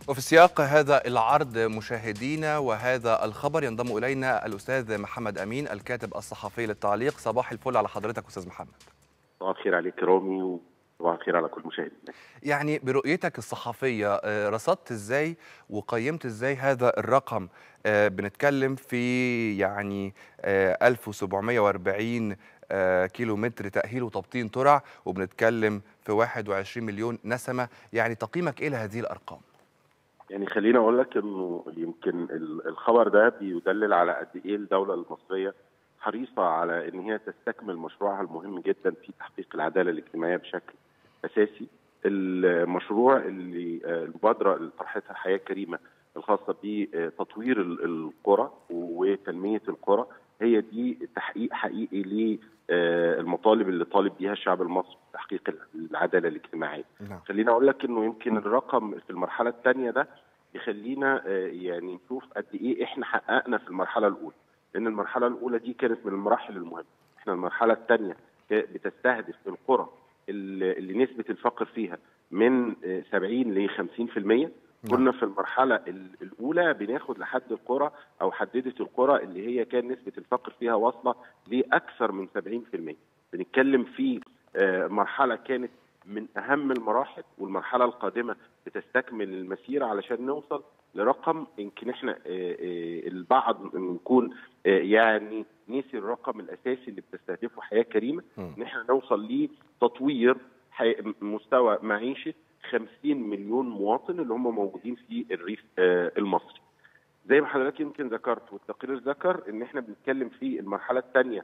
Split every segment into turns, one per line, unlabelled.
وفي سياق هذا العرض مشاهدينا وهذا الخبر ينضم الينا الاستاذ محمد امين الكاتب الصحفي للتعليق صباح الفل على حضرتك استاذ محمد
صباح الخير عليك رامي وصباح الخير على كل مشاهدينا
يعني برؤيتك الصحفية آه، رصدت ازاي وقيمت ازاي هذا الرقم آه، بنتكلم في يعني آه، 1740 آه، كيلو متر تأهيل وتبطين ترع وبنتكلم في 21 مليون نسمة يعني تقييمك ايه لهذه الارقام
يعني خليني اقول لك انه يمكن ال- الخبر ده بيدلل على قد ايه الدوله المصريه حريصه على ان هي تستكمل مشروعها المهم جدا في تحقيق العداله الاجتماعيه بشكل اساسي المشروع اللي آه، المبادره اللي طرحتها حياه كريمه الخاصه بتطوير ال- القرى وتنميه القرى هي دي تحقيق حقيقي للمطالب اللي طالب بيها الشعب المصري تحقيق العداله الاجتماعيه
نعم
خليني اقول لك انه يمكن الرقم في المرحله الثانيه ده يخلينا آه، يعني نشوف قد ايه احنا حققنا في المرحله الاولى لان المرحله الاولى دي كانت من المراحل المهمه احنا المرحله الثانيه بتستهدف القرى اللي اللي نسبه الفقر فيها من آه، 70 ل 50% كنا في المرحله ال- الاولى بناخد لحد القرى او حددت القرى اللي هي كان نسبه الفقر فيها واصله لاكثر من 70% بنتكلم في آه، مرحله كانت من اهم المراحل والمرحله القادمه بتستكمل المسيره علشان نوصل لرقم يمكن احنا آه، آه، البعض نكون آه، يعني نسي الرقم الاساسي اللي بتستهدفه حياه كريمه
مم.
ان احنا نوصل لتطوير حي- مستوى معيشه 50 مليون مواطن اللي هم موجودين في الريف آه، المصري. زي ما حضرتك يمكن ذكرت والتقرير ذكر ان احنا بنتكلم في المرحله الثانيه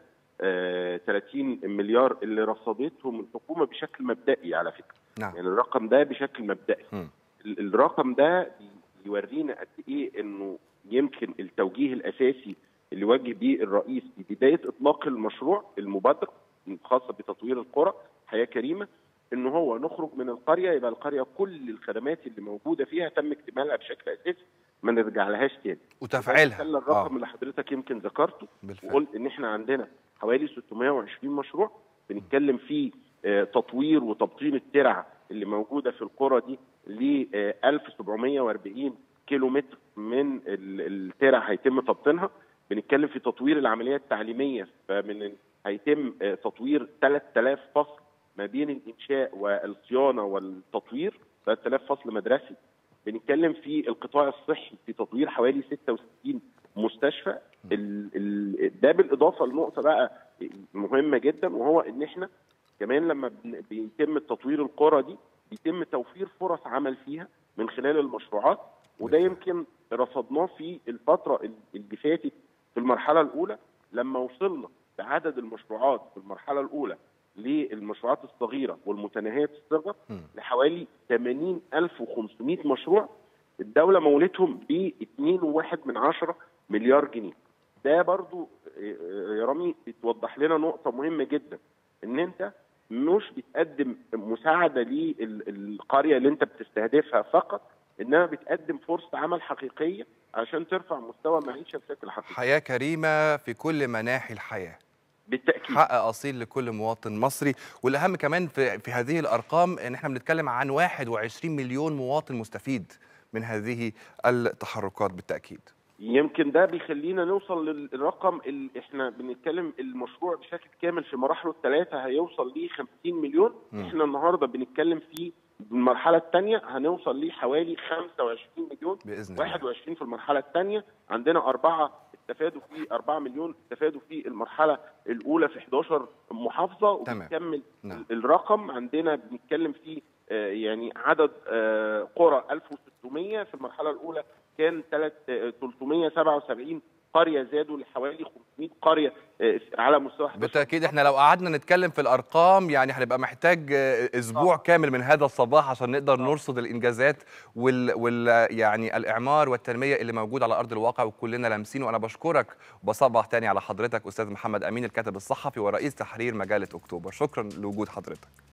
30 مليار اللي رصدتهم الحكومه بشكل مبدئي على فكره
نعم
يعني الرقم ده بشكل مبدئي
مم.
ال- الرقم ده يورينا قد ايه انه يمكن التوجيه الاساسي اللي وجه بيه الرئيس في بدايه اطلاق المشروع المبادره الخاصه بتطوير القرى حياه كريمه ان هو نخرج من القريه يبقى القريه كل الخدمات اللي موجوده فيها تم اكتمالها بشكل اساسي ما نرجع لهاش تاني
وتفعيلها
خلى الرقم اللي حضرتك يمكن ذكرته
بالفعل
وقلت ان احنا عندنا حوالي 620 مشروع بنتكلم في آه، تطوير وتبطين الترع اللي موجوده في القرى دي ل 1740 كيلو متر من ال- الترع هيتم تبطينها بنتكلم في تطوير العمليه التعليميه فمن هيتم آه، تطوير 3000 فصل ما بين الانشاء والصيانه والتطوير 3000 فصل مدرسي بنتكلم في القطاع الصحي في تطوير حوالي 66 مستشفى ال ال ده بالاضافه لنقطه بقى مهمه جدا وهو ان احنا كمان لما بن- بيتم تطوير القرى دي بيتم توفير فرص عمل فيها من خلال المشروعات وده يمكن رصدناه في الفتره ال- اللي فاتت في المرحله الاولى لما وصلنا بعدد المشروعات في المرحله الاولى للمشروعات الصغيره والمتناهيه الصغر
مم.
لحوالي 80500 مشروع الدوله مولتهم ب 2.1 من عشرة مليار جنيه ده برضو آه، يا رامي بتوضح لنا نقطه مهمه جدا ان انت مش بتقدم مساعده للقريه اللي انت بتستهدفها فقط انما بتقدم فرصه عمل حقيقيه عشان ترفع مستوى المعيشه بشكل حقيقي
حياة كريمة في كل مناحي الحياة
بالتاكيد
حق اصيل لكل مواطن مصري والاهم كمان في في هذه الارقام ان احنا بنتكلم عن 21 مليون مواطن مستفيد من هذه التحركات بالتاكيد
يمكن ده بيخلينا نوصل للرقم اللي احنا بنتكلم المشروع بشكل كامل في مراحله الثلاثه هيوصل ل 50 مليون
مم.
احنا النهارده بنتكلم في المرحله الثانيه هنوصل لحوالي 25 مليون
باذن الله
21 في المرحله الثانيه عندنا اربعه استفادوا في 4 مليون استفادوا في المرحله الاولى في 11 محافظه
تمام.
وبنكمل
نعم.
الرقم عندنا بنتكلم في آه، يعني عدد آه، قرى 1600 في المرحله الاولى كان تلات- آه، 377 قريه زادوا لحوالي 500 قريه آه، على مستوى 11
بالتاكيد احنا لو قعدنا نتكلم في الارقام يعني هنبقى محتاج آه، اسبوع كامل من هذا الصباح عشان نقدر نرصد الانجازات وال, وال يعني الاعمار والتنميه اللي موجود على ارض الواقع وكلنا لامسينه وانا بشكرك وبصبح تاني على حضرتك استاذ محمد امين الكاتب الصحفي ورئيس تحرير مجله اكتوبر شكرا لوجود حضرتك